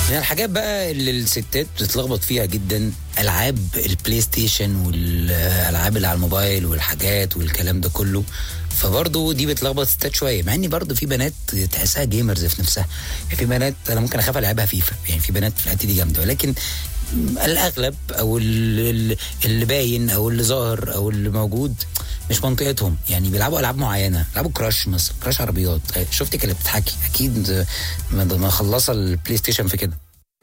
من الحاجات بقى اللي الستات بتتلخبط فيها جدا العاب البلاي ستيشن والالعاب اللي على الموبايل والحاجات والكلام ده كله فبرضه دي بتلخبط الستات شويه مع ان برضه في بنات تحسها جيمرز في نفسها يعني في بنات انا ممكن اخاف العبها فيفا يعني في بنات في الحته دي جامده ولكن الاغلب او ال- اللي باين او اللي ظاهر او اللي موجود مش منطقتهم يعني بيلعبوا العاب معينه بيلعبوا كراش مثلا كراش عربيات شفتي كانت بتحكي اكيد ما- ما مخلصه البلاي ستيشن في كده